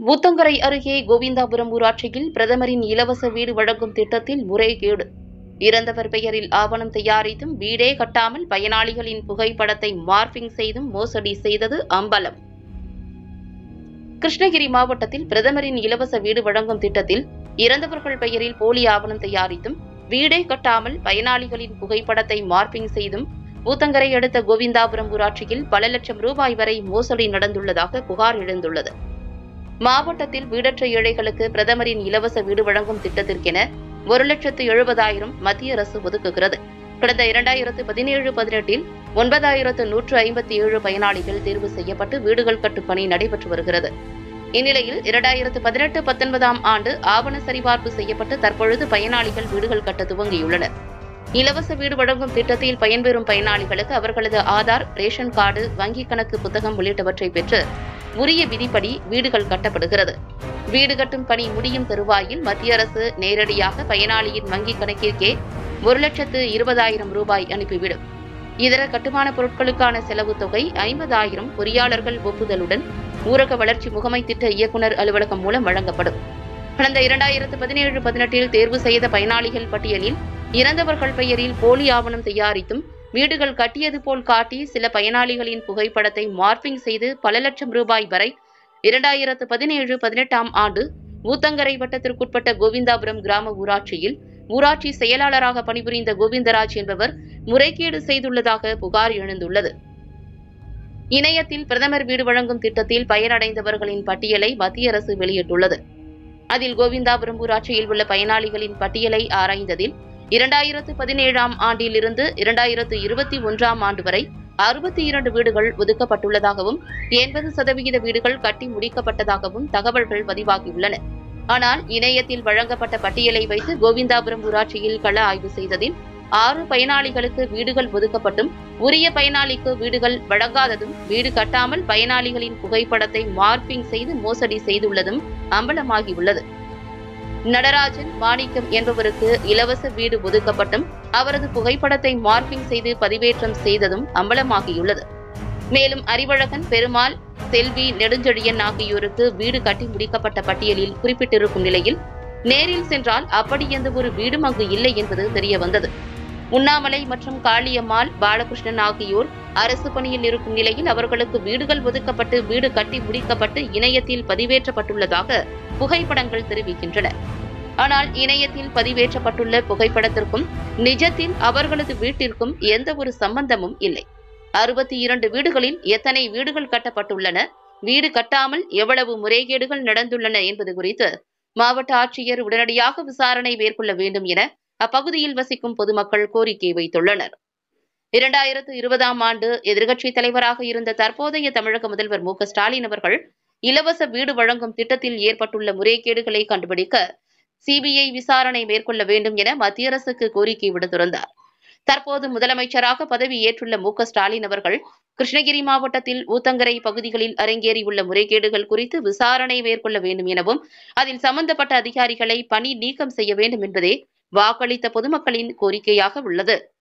ஊத்தங்கரை அருகே கோவிந்தாபுரம் ஊராட்சியில் பிரதமரின் இலவச வீடு வழங்கும் திட்டத்தில் முறைகேடு இறந்தவர் பெயரில் ஆவணம் தயாரித்தும் வீடே கட்டாமல் பயனாளிகளின் புகைப்படத்தை மார்பிங் செய்தும் மோசடி செய்தது அம்பலம் கிருஷ்ணகிரி மாவட்டத்தில் பிரதமரின் இலவச வீடு வழங்கும் திட்டத்தில் இறந்தவர்கள் பெயரில் போலி ஆவணம் தயாரித்தும் வீடே கட்டாமல் பயனாளிகளின் புகைப்படத்தை மார்பிங் செய்தும் ஊத்தங்கரை அடுத்த கோவிந்தாபுரம் ஊராட்சியில் பல லட்சம் ரூபாய் வரை மோசடி நடந்துள்ளதாக புகார் எழுந்துள்ளது மாவட்டத்தில் வீடற்ற ஏழைகளுக்கு பிரதமரின் இலவச வீடு வழங்கும் திட்டத்திற்கென ஒரு லட்சத்து எழுபதாயிரம் மத்திய அரசு ஒதுக்குகிறது கடந்த இரண்டாயிரத்து பதினேழு பதினெட்டில் ஒன்பதாயிரத்து நூற்று ஐம்பத்தி ஏழு பயனாளிகள் தேர்வு செய்யப்பட்டு வீடுகள் கட்டும் பணி நடைபெற்று வருகிறது இந்நிலையில் இரண்டாயிரத்து பதினெட்டு பத்தொன்பதாம் ஆண்டு ஆவண சரிபார்ப்பு செய்யப்பட்டு தற்பொழுது பயனாளிகள் வீடுகள் கட்ட துவங்கியுள்ளனர் இலவச வீடு வழங்கும் திட்டத்தில் பயன்பெறும் பயனாளிகளுக்கு அவர்களது ஆதார் ரேஷன் கார்டு வங்கிக் கணக்கு புத்தகம் உள்ளிட்டவற்றை பெற்று உரிய விதிப்படி வீடுகள் கட்டப்படுகிறது வீடு கட்டும் பணி முடியும் தருவாயில் மத்திய அரசு நேரடியாக பயனாளியின் வங்கிக் கணக்கிற்கே ஒரு லட்சத்து இருபதாயிரம் ரூபாய் அனுப்பிவிடும் இதர கட்டுமான பொருட்களுக்கான செலவு தொகை ஐம்பதாயிரம் பொறியாளர்கள் ஒப்புதலுடன் ஊரக வளர்ச்சி முகமை திட்ட இயக்குநர் அலுவலகம் மூலம் வழங்கப்படும் கடந்த இரண்டாயிரத்து பதினேழு பதினெட்டில் தேர்வு செய்த பயனாளிகள் பட்டியலில் இறந்தவர்கள் பெயரில் போலி ஆவணம் தயாரித்தும் வீடுகள் கட்டியது போல் காட்டி சில பயனாளிகளின் புகைப்படத்தை மார்பிங் செய்து பல லட்சம் ரூபாய் வரை இரண்டாயிரத்து பதினேழு பதினெட்டாம் ஆண்டு ஊத்தங்கரை வட்டத்திற்குட்பட்ட கோவிந்தாபுரம் கிராம ஊராட்சியில் ஊராட்சி செயலாளராக பணிபுரிந்த கோவிந்தராஜ் என்பவர் முறைகேடு செய்துள்ளதாக புகார் எழுந்துள்ளது இணையத்தில் பிரதமர் வீடு வழங்கும் திட்டத்தில் பயனடைந்தவர்களின் பட்டியலை மத்திய அரசு வெளியிட்டுள்ளது அதில் கோவிந்தாபுரம் ஊராட்சியில் உள்ள பயனாளிகளின் பட்டியலை ஆராய்ந்ததில் இரண்டாயிரத்து பதினேழாம் ஆண்டிலிருந்து இரண்டாயிரத்து இருபத்தி ஒன்றாம் ஆண்டு வரை அறுபத்தி இரண்டு வீடுகள் ஒதுக்கப்பட்டுள்ளதாகவும் எண்பது சதவிகித வீடுகள் கட்டி முடிக்கப்பட்டதாகவும் தகவல்கள் பதிவாகியுள்ளன ஆனால் இணையத்தில் வழங்கப்பட்ட பட்டியலை வைத்து கோவிந்தாபுரம் ஊராட்சியில் கள ஆய்வு செய்ததில் ஆறு பயனாளிகளுக்கு வீடுகள் ஒதுக்கப்பட்டும் உரிய பயனாளிக்கு வீடுகள் வழங்காததும் வீடு கட்டாமல் பயனாளிகளின் புகைப்படத்தை மார்பிங் செய்து மோசடி செய்துள்ளதும் அம்பலமாகியுள்ளது நடராஜன் மாணிக்கம் என்பவருக்கு இலவச வீடு ஒதுக்கப்பட்டும் அவரது புகைப்படத்தை மார்பிங் செய்து பதிவேற்றம் செய்ததும் அம்பலமாகியுள்ளது மேலும் அறிவழகன் பெருமாள் செல்வி நெடுஞ்செழியன் ஆகியோருக்கு வீடு கட்டி முடிக்கப்பட்ட பட்டியலில் குறிப்பிட்டிருக்கும் நிலையில் நேரில் சென்றால் அப்படி எந்த ஒரு வீடும் அங்கு இல்லை என்பது தெரிய வந்தது உண்ணாமலை மற்றும் காளியம்மாள் பாலகிருஷ்ணன் ஆகியோர் அரசு பணியில் இருக்கும் நிலையில் அவர்களுக்கு வீடுகள் ஒதுக்கப்பட்டு வீடு கட்டி முடிக்கப்பட்டு இணையத்தில் பதிவேற்றப்பட்டுள்ளதாக புகைப்படங்கள் தெரிவிக்கின்றன ஆனால் இணையத்தில் பதிவேற்றப்பட்டுள்ள புகைப்படத்திற்கும் நிஜத்தில் அவர்களது வீட்டிற்கும் எந்த ஒரு சம்பந்தமும் இல்லை அறுபத்தி இரண்டு வீடுகளில் எத்தனை வீடுகள் கட்டப்பட்டுள்ளன வீடு கட்டாமல் எவ்வளவு முறைகேடுகள் நடந்துள்ளன என்பது குறித்து மாவட்ட ஆட்சியர் உடனடியாக விசாரணை மேற்கொள்ள வேண்டும் என அப்பகுதியில் வசிக்கும் பொதுமக்கள் கோரிக்கை வைத்துள்ளனர் இரண்டாயிரத்து இருபதாம் ஆண்டு எதிர்க்கட்சித் தலைவராக இருந்த தற்போதைய தமிழக முதல்வர் மு க ஸ்டாலின் அவர்கள் இலவச வீடு வழங்கும் திட்டத்தில் ஏற்பட்டுள்ள முறைகேடுகளை கண்டுபிடிக்க சிபிஐ விசாரணை மேற்கொள்ள வேண்டும் என மத்திய அரசுக்கு கோரிக்கை விடுத்திருந்தார் தற்போது முதலமைச்சராக பதவி ஏற்றுள்ள மு க ஸ்டாலின் அவர்கள் கிருஷ்ணகிரி மாவட்டத்தில் ஊத்தங்கரை பகுதிகளில் அரங்கேறியுள்ள முறைகேடுகள் குறித்து விசாரணை மேற்கொள்ள வேண்டும் எனவும் அதில் சம்பந்தப்பட்ட அதிகாரிகளை பணி நீக்கம் செய்ய வேண்டும் என்பதே வாக்களித்த பொதுமக்களின் கோரிக்கையாக உள்ளது